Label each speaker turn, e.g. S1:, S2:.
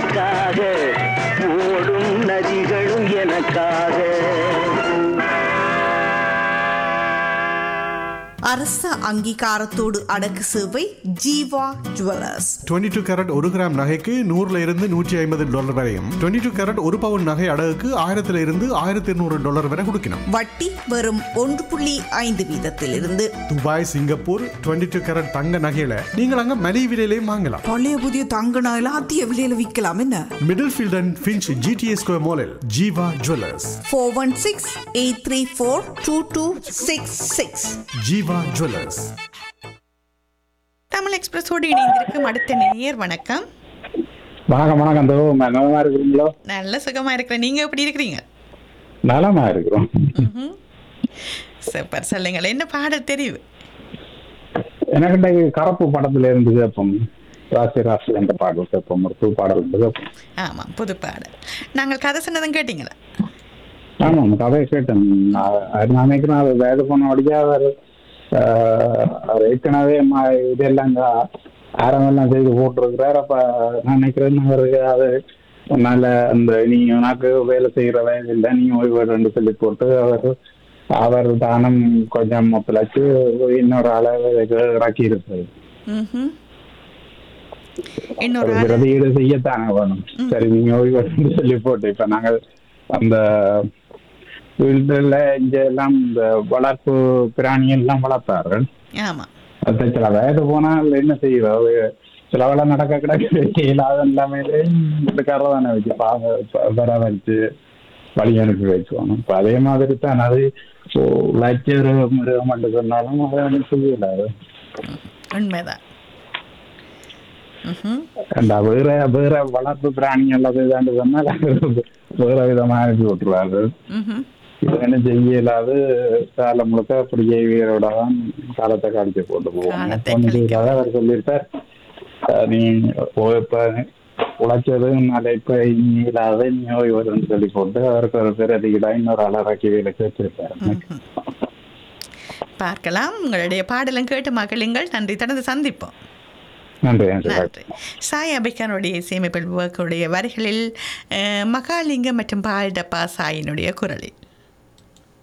S1: எனக்காக ஓடும் நதிகளும் எனக்காக
S2: அரச அங்கீகாரத்தோடு அடக்கு சேவை ஜீவா ஜுவல்லர்ஸ்
S3: 22 டூ கேரட் ஒரு கிராம் நகைக்கு நூறுல இருந்து நூற்றி ஐம்பது டாலர் வரையும் 22 டூ கேரட் ஒரு பவுன் நகை அடகுக்கு ஆயிரத்துல இருந்து ஆயிரத்தி இருநூறு டாலர் வரை கொடுக்கணும்
S2: வட்டி வெறும் ஒன்று புள்ளி ஐந்து வீதத்திலிருந்து
S3: துபாய் சிங்கப்பூர் 22 டூ கேரட் தங்க நகையில நீங்கள் அங்க மலிவு விலையிலையும் வாங்கலாம்
S2: பழைய புதிய தங்க நகையில அதிக விலையில விற்கலாம் என்ன
S3: Middlefield and Finch GTA square மாலில் Jeeva jewellers
S2: four one six eight three four two two six six
S3: Jeeva jewellers
S4: Tamil எக்ஸ்பிரஸோடு இணைந்திருக்கும் அடுத்த நேயர் வணக்கம்
S5: வணக்கம் வணக்கம் தோ நலமா இருக்கிறீங்களோ
S4: நல்ல சுகமா இருக்கிறேன் நீங்க எப்படி இருக்கிறீங்க
S5: நலமா இருக்கிறோம்
S4: சூப்பர் சொல்லுங்கள் என்ன பாடல் தெரிவு
S5: எனக்கு இன்றைக்கு கரப்பு படத்துல இருந்து கேட்போம் ராசி ராசி என்ற பாடல் கேட்போம் ஒரு புது பாடல் இருந்து கேட்போம்
S4: ஆமாம் புது பாடல் நாங்கள் கதை சொன்னதும் கேட்டீங்களா
S5: ஆமாம் கதையை கேட்டேன் நான் அது நான் நினைக்கிறேன் அது வேலை பண்ண வழியா அவர் ஆஹ், அவர் ஏற்கனவே ம- இதெல்லாம் இந்த ஆரம்பெல்லாம் செய்து போட்டிருக்கிறார் அப்ப நான் நினைக்கிறேன் அவருக்கு அது நல்ல அந்த நீ உனக்கு வேலை செய்யற வயது இல்லை நீ ஓய்வு ரெண்டு சொல்லி போட்டு அவர் அவர் தானம் கொஞ்சம் ஒத்துழைச்சு இன்னொரு ஆளை இறக்கி இருப்பாரு
S4: ம்ஹும். இன்னொரு ஆள்
S5: பிரதியீடு செய்யத்தானே வேணும் சரி நீங்க ஓய்வு எடுத்து சொல்லி போட்டு இப்ப நாங்கள் அந்த வீட்டுல இங்க எல்லாம் இந்த வளர்ப்பு பிராணி எல்லாம் வளர்த்தார்கள்
S4: ஆமாம்
S5: அது சில வயது போனால் என்ன செய்யறது சிலவெல்லாம் நடக்க கிடக்கு இல்லாத எல்லாமே வீட்டுக்காரர் தானே வச்சு பாக பராமரிச்சு வழி அனுப்பி வச்சுக்கணும் இப்ப அதே மாதிரி தான் அது இப்போ லட்சம் மிருகம் மட்டும் சொன்னாலும் அதை ஒன்றும் செய்யல அது
S4: உண்மைதான் ம்ஹும்.
S5: அந்த வேற வேற வளர்ப்பு பிராணி அல்லது இதாண்டு சொன்னால் அது வேற விதமா அனுப்பி விட்டுருவாரு
S4: ம்ஹும்.
S5: இது என்ன செய்ய இல்லாது காலம் முழுக்க அப்படி ஜெய்வியரோட தான் காலத்தை கழிச்சு போட்டு
S4: காலத்தை
S5: போவோம்
S4: கழிக்க.
S5: செய்யாத அவர் சொல்லியிருப்பார் அஹ் நீ ஓ- இப்ப உழைச்சது நல்ல இப்ப இனி இல்லாத நீ ஓய்வு வரும்னு சொல்லி போட்டு அவருக்கு ஒரு பேர் அதிகடா இன்னொரு அலராக்கி வேலை வச்சிருப்பாரு
S4: பார்க்கலாம் உங்களுடைய பாடலும் கேட்டு மகளுங்கள் நன்றி தொடர்ந்து சந்திப்போம்
S5: நன்றி நன்றி
S4: நன்றி சாய் அபிகானுடைய இசையமைப்பில் ஒர்க்குடைய வரிகளில் அஹ், மகாலிங்கம் மற்றும் பால்டப்பா சாயினுடைய குரலில்